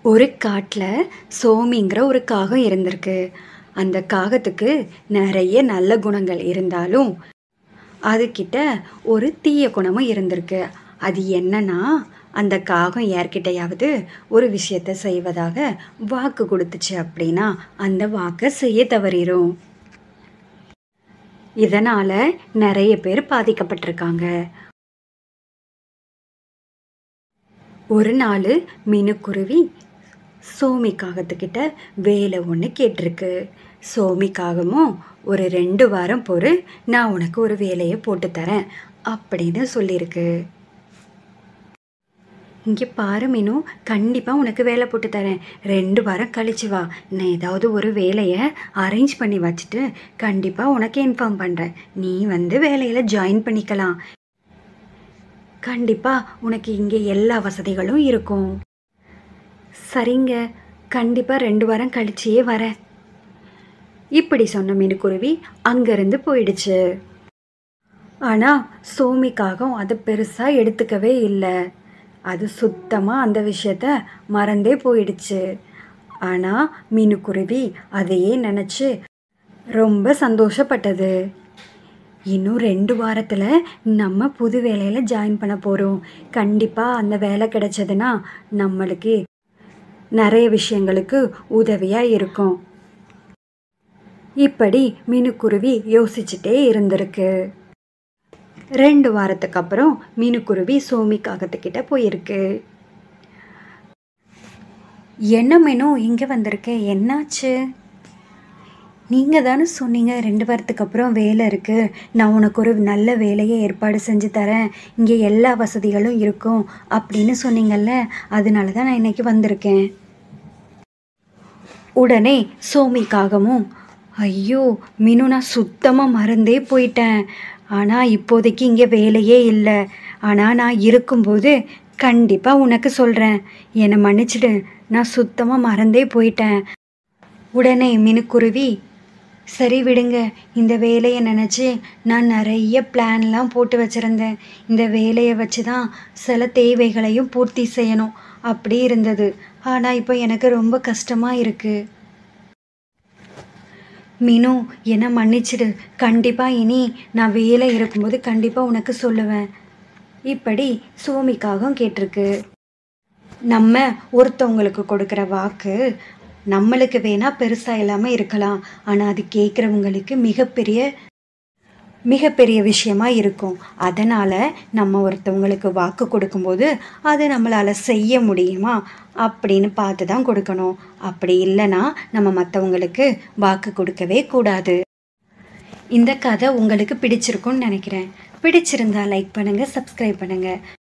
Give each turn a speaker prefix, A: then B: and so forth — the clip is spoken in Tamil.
A: ஒரு காட்டில் சோமிங்கிற ஒரு காகம் இருந்திருக்கு அந்த காகத்துக்கு நிறைய நல்ல குணங்கள் இருந்தாலும் அதுக்கிட்ட ஒரு தீய குணமும் இருந்திருக்கு அது என்னன்னா அந்த காகம் யார்கிட்டயாவது ஒரு விஷயத்த செய்வதாக வாக்கு கொடுத்துச்சு அப்படின்னா அந்த வாக்கை செய்ய தவறிடும் இதனால நிறைய பேர் பாதிக்கப்பட்டிருக்காங்க ஒரு நாள் மீனுக்குருவி சோமி காகத்துக்கிட்ட வேலை ஒன்று கேட்டிருக்கு சோமி காகமும் ஒரு ரெண்டு வாரம் பொறு நான் உனக்கு ஒரு வேலையை போட்டு தரேன் அப்படின்னு சொல்லியிருக்கு இங்கே பாரு மீனு கண்டிப்பாக உனக்கு வேலை போட்டு தரேன் ரெண்டு வாரம் கழிச்சு வா நான் ஏதாவது ஒரு வேலையை அரேஞ்ச் பண்ணி வச்சுட்டு கண்டிப்பாக உனக்கு இன்ஃபார்ம் பண்ணுறேன் நீ வந்து வேலையில் ஜாயின் பண்ணிக்கலாம் கண்டிப்பாக உனக்கு இங்கே எல்லா வசதிகளும் இருக்கும் சரிங்க கண்டிப்பாக ரெண்டு வாரம் கழிச்சியே வரேன் இப்படி சொன்ன மீனுக்குருவி அங்கேருந்து போயிடுச்சு ஆனால் சோமிக்காகவும் அதை பெருசாக எடுத்துக்கவே இல்லை அது சுத்தமாக அந்த விஷயத்த மறந்தே போயிடுச்சு ஆனால் மீனுக்குருவி அதையே நினச்சி ரொம்ப சந்தோஷப்பட்டது இன்னும் ரெண்டு வாரத்தில் நம்ம புது வேலையில் ஜாயின் பண்ண போகிறோம் கண்டிப்பாக அந்த வேலை கிடைச்சதுன்னா நம்மளுக்கு நிறைய விஷயங்களுக்கு உதவியாக இருக்கும் இப்படி மீனுக்குருவி யோசிச்சுட்டே இருந்திருக்கு ரெண்டு வாரத்துக்கு அப்புறம் மீனுக்குருவி சோமி காகத்துக்கிட்ட போயிருக்கு என்ன மீனு இங்கே வந்திருக்க என்னாச்சு நீங்கள் தானே சொன்னீங்க ரெண்டு வாரத்துக்கு அப்புறம் வேலை இருக்குது நான் உனக்கு ஒரு நல்ல வேலையை ஏற்பாடு செஞ்சு தரேன் இங்கே எல்லா வசதிகளும் இருக்கும் அப்படின்னு சொன்னீங்கல்ல அதனால தான் நான் இன்னைக்கு வந்திருக்கேன் உடனே சோமிக்காகவும் ஐயோ மீனு நான் சுத்தமாக மறந்தே போயிட்டேன் ஆனால் இப்போதைக்கு இங்கே வேலையே இல்லை ஆனால் நான் இருக்கும்போது கண்டிப்பாக உனக்கு சொல்கிறேன் என்னை மன்னிச்சிடு நான் சுத்தமாக மறந்தே போயிட்டேன் உடனே மினுக்குருவி சரி விடுங்க இந்த வேலையை நினச்சி நான் நிறைய பிளான்லாம் போட்டு வச்சுருந்தேன் இந்த வேலையை வச்சு தான் சில தேவைகளையும் பூர்த்தி செய்யணும் அப்படி இருந்தது ஆனால் இப்போ எனக்கு ரொம்ப கஷ்டமாக இருக்குது மீனு என்னை மன்னிச்சிடு கண்டிப்பாக இனி நான் வேலை இருக்கும்போது கண்டிப்பாக உனக்கு சொல்லுவேன் இப்படி சோமிக்காகவும் கேட்டிருக்கு நம்ம ஒருத்தவங்களுக்கு கொடுக்குற வாக்கு நம்மளுக்கு வேணா பெருசாக இல்லாமல் இருக்கலாம் ஆனால் அது கேட்குறவங்களுக்கு மிகப்பெரிய மிகப்பெரிய விஷயமா இருக்கும் அதனால் நம்ம ஒருத்தவங்களுக்கு வாக்கு கொடுக்கும்போது அது நம்மளால் செய்ய முடியுமா அப்படின்னு பார்த்து தான் கொடுக்கணும் அப்படி இல்லைன்னா நம்ம மற்றவங்களுக்கு வாக்கு கொடுக்கவே கூடாது இந்த கதை உங்களுக்கு பிடிச்சிருக்கும்னு நினைக்கிறேன் பிடிச்சிருந்தா லைக் பண்ணுங்கள் சப்ஸ்கிரைப் பண்ணுங்கள்